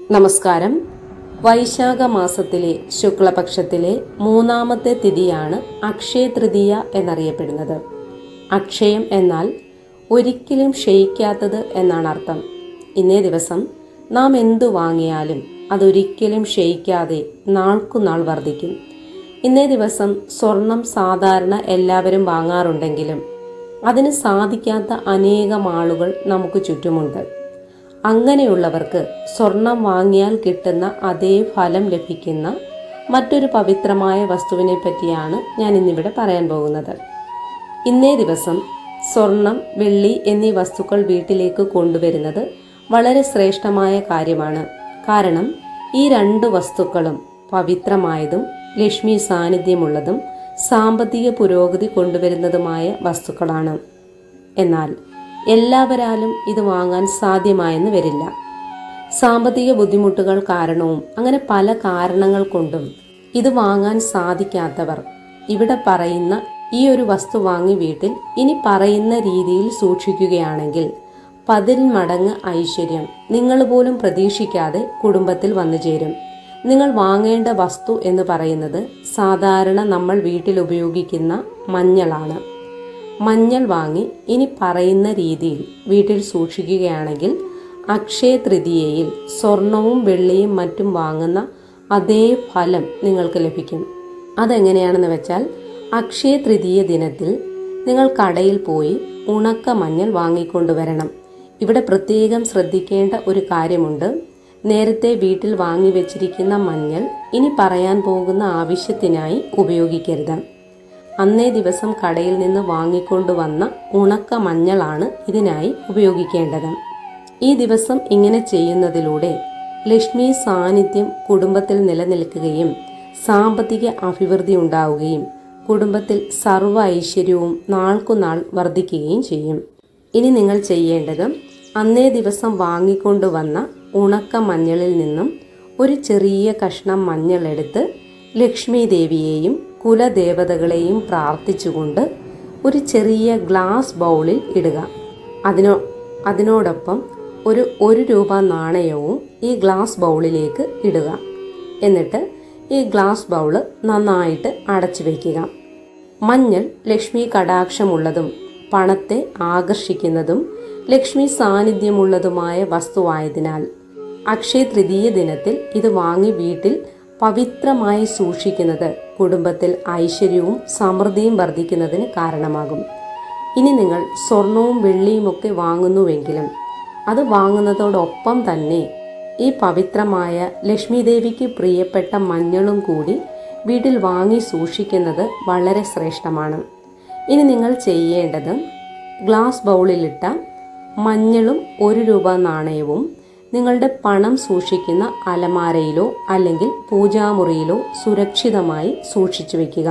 നമസ്കാരം വൈശാഖ മാസത്തിലെ ശുക്ലപക്ഷത്തിലെ മൂന്നാമത്തെ തിഥിയാണ് അക്ഷയ തൃതീയ എന്നറിയപ്പെടുന്നത് അക്ഷയം എന്നാൽ ഒരിക്കലും ക്ഷയിക്കാത്തത് എന്നാണ് അർത്ഥം ഇന്നേ ദിവസം നാം എന്തു വാങ്ങിയാലും അതൊരിക്കലും ക്ഷയിക്കാതെ നാൾക്കുനാൾ വർദ്ധിക്കും ഇന്നേ ദിവസം സ്വർണം സാധാരണ എല്ലാവരും വാങ്ങാറുണ്ടെങ്കിലും അതിന് സാധിക്കാത്ത അനേകം ആളുകൾ നമുക്ക് ചുറ്റുമുണ്ട് അങ്ങനെയുള്ളവർക്ക് സ്വർണം വാങ്ങിയാൽ കിട്ടുന്ന അതേ ഫലം ലഭിക്കുന്ന മറ്റൊരു പവിത്രമായ വസ്തുവിനെ പറ്റിയാണ് ഞാൻ ഇന്നിവിടെ പറയാൻ പോകുന്നത് ഇന്നേ ദിവസം സ്വർണം വെള്ളി എന്നീ വസ്തുക്കൾ വീട്ടിലേക്ക് കൊണ്ടുവരുന്നത് വളരെ ശ്രേഷ്ഠമായ കാര്യമാണ് കാരണം ഈ രണ്ട് വസ്തുക്കളും പവിത്രമായതും ലക്ഷ്മി സാന്നിധ്യമുള്ളതും സാമ്പത്തിക പുരോഗതി കൊണ്ടുവരുന്നതുമായ വസ്തുക്കളാണ് എന്നാൽ എല്ലാവരാലും ഇത് വാങ്ങാൻ സാധ്യമായെന്ന് വരില്ല സാമ്പത്തിക ബുദ്ധിമുട്ടുകൾ കാരണവും അങ്ങനെ പല കാരണങ്ങൾ കൊണ്ടും ഇത് വാങ്ങാൻ സാധിക്കാത്തവർ ഇവിടെ പറയുന്ന ഈ ഒരു വസ്തു വാങ്ങി വീട്ടിൽ ഇനി പറയുന്ന രീതിയിൽ സൂക്ഷിക്കുകയാണെങ്കിൽ പതിൽ മടങ്ങ് ഐശ്വര്യം നിങ്ങൾ പോലും പ്രതീക്ഷിക്കാതെ കുടുംബത്തിൽ വന്നു ചേരും നിങ്ങൾ വാങ്ങേണ്ട വസ്തു എന്ന് പറയുന്നത് സാധാരണ നമ്മൾ വീട്ടിൽ ഉപയോഗിക്കുന്ന മഞ്ഞളാണ് മഞ്ഞൾ വാങ്ങി ഇനി പറയുന്ന രീതിയിൽ വീട്ടിൽ സൂക്ഷിക്കുകയാണെങ്കിൽ അക്ഷയ തൃതീയയിൽ സ്വർണവും വെള്ളിയും മറ്റും വാങ്ങുന്ന അതേ ഫലം നിങ്ങൾക്ക് ലഭിക്കും അതെങ്ങനെയാണെന്ന് വെച്ചാൽ അക്ഷയ തൃതീയ ദിനത്തിൽ നിങ്ങൾ കടയിൽ പോയി ഉണക്ക മഞ്ഞൾ വാങ്ങിക്കൊണ്ടുവരണം ഇവിടെ പ്രത്യേകം ശ്രദ്ധിക്കേണ്ട ഒരു കാര്യമുണ്ട് നേരത്തെ വീട്ടിൽ വാങ്ങി വെച്ചിരിക്കുന്ന മഞ്ഞൾ ഇനി പറയാൻ പോകുന്ന ആവശ്യത്തിനായി ഉപയോഗിക്കരുത് അന്നേ ദിവസം കടയിൽ നിന്ന് വാങ്ങിക്കൊണ്ടുവന്ന ഉണക്ക മഞ്ഞളാണ് ഇതിനായി ഉപയോഗിക്കേണ്ടത് ഈ ദിവസം ഇങ്ങനെ ചെയ്യുന്നതിലൂടെ ലക്ഷ്മി സാന്നിധ്യം കുടുംബത്തിൽ നിലനിൽക്കുകയും സാമ്പത്തിക അഭിവൃദ്ധി ഉണ്ടാവുകയും കുടുംബത്തിൽ സർവ്വ ഐശ്വര്യവും നാൾക്കുനാൾ വർദ്ധിക്കുകയും ചെയ്യും ഇനി നിങ്ങൾ ചെയ്യേണ്ടത് അന്നേ ദിവസം വാങ്ങിക്കൊണ്ടുവന്ന ഉണക്ക മഞ്ഞളിൽ നിന്നും ഒരു ചെറിയ കഷ്ണം മഞ്ഞൾ എടുത്ത് ലക്ഷ്മി ദേവിയെയും കുലദേവതകളെയും പ്രാർത്ഥിച്ചുകൊണ്ട് ഒരു ചെറിയ ഗ്ലാസ് ബൗളിൽ ഇടുക അതിനോ അതിനോടൊപ്പം ഒരു ഒരു രൂപ നാണയവും ഈ ഗ്ലാസ് ബൗളിലേക്ക് ഇടുക എന്നിട്ട് ഈ ഗ്ലാസ് ബൗള് നന്നായിട്ട് അടച്ചു വയ്ക്കുക മഞ്ഞൾ ലക്ഷ്മി കടാക്ഷമുള്ളതും പണത്തെ ആകർഷിക്കുന്നതും ലക്ഷ്മി സാന്നിധ്യമുള്ളതുമായ വസ്തുവായതിനാൽ അക്ഷയ തൃതീയ ദിനത്തിൽ ഇത് വാങ്ങി വീട്ടിൽ പവിത്രമായി സൂക്ഷിക്കുന്നത് കുടുംബത്തിൽ ഐശ്വര്യവും സമൃദ്ധിയും വർദ്ധിക്കുന്നതിന് കാരണമാകും ഇനി നിങ്ങൾ സ്വർണവും വെള്ളിയും ഒക്കെ വാങ്ങുന്നുവെങ്കിലും അത് വാങ്ങുന്നതോടൊപ്പം തന്നെ ഈ പവിത്രമായ ലക്ഷ്മി ദേവിക്ക് പ്രിയപ്പെട്ട മഞ്ഞളും കൂടി വീട്ടിൽ വാങ്ങി സൂക്ഷിക്കുന്നത് വളരെ ശ്രേഷ്ഠമാണ് ഇനി നിങ്ങൾ ചെയ്യേണ്ടത് ഗ്ലാസ് ബൗളിലിട്ട മഞ്ഞളും ഒരു രൂപ നാണയവും നിങ്ങളുടെ പണം സൂക്ഷിക്കുന്ന അലമാരയിലോ അല്ലെങ്കിൽ പൂജാമുറിയിലോ സുരക്ഷിതമായി സൂക്ഷിച്ചു വെക്കുക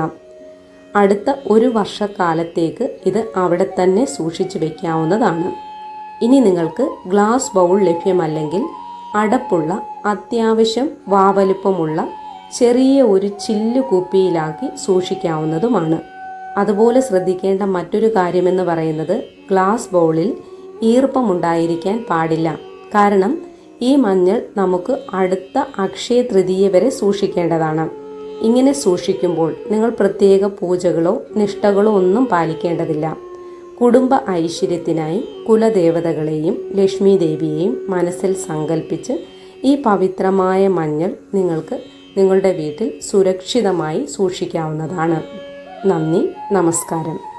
അടുത്ത ഒരു വർഷക്കാലത്തേക്ക് ഇത് അവിടെ തന്നെ സൂക്ഷിച്ചു വെക്കാവുന്നതാണ് ഇനി നിങ്ങൾക്ക് ഗ്ലാസ് ബൗൾ ലഭ്യമല്ലെങ്കിൽ അടപ്പുള്ള അത്യാവശ്യം വാവലുപ്പമുള്ള ചെറിയ ഒരു ചില്ലു കുപ്പിയിലാക്കി സൂക്ഷിക്കാവുന്നതുമാണ് അതുപോലെ ശ്രദ്ധിക്കേണ്ട മറ്റൊരു കാര്യമെന്ന് പറയുന്നത് ഗ്ലാസ് ബൗളിൽ ഈർപ്പമുണ്ടായിരിക്കാൻ പാടില്ല കാരണം ഈ മഞ്ഞൾ നമുക്ക് അടുത്ത അക്ഷയ തൃതീയ വരെ സൂക്ഷിക്കേണ്ടതാണ് ഇങ്ങനെ സൂക്ഷിക്കുമ്പോൾ നിങ്ങൾ പ്രത്യേക പൂജകളോ നിഷ്ഠകളോ ഒന്നും പാലിക്കേണ്ടതില്ല കുടുംബ ഐശ്വര്യത്തിനായി കുലദേവതകളെയും ലക്ഷ്മി ദേവിയെയും മനസ്സിൽ സങ്കല്പിച്ച് ഈ പവിത്രമായ മഞ്ഞൾ നിങ്ങൾക്ക് നിങ്ങളുടെ വീട്ടിൽ സുരക്ഷിതമായി സൂക്ഷിക്കാവുന്നതാണ് നന്ദി നമസ്കാരം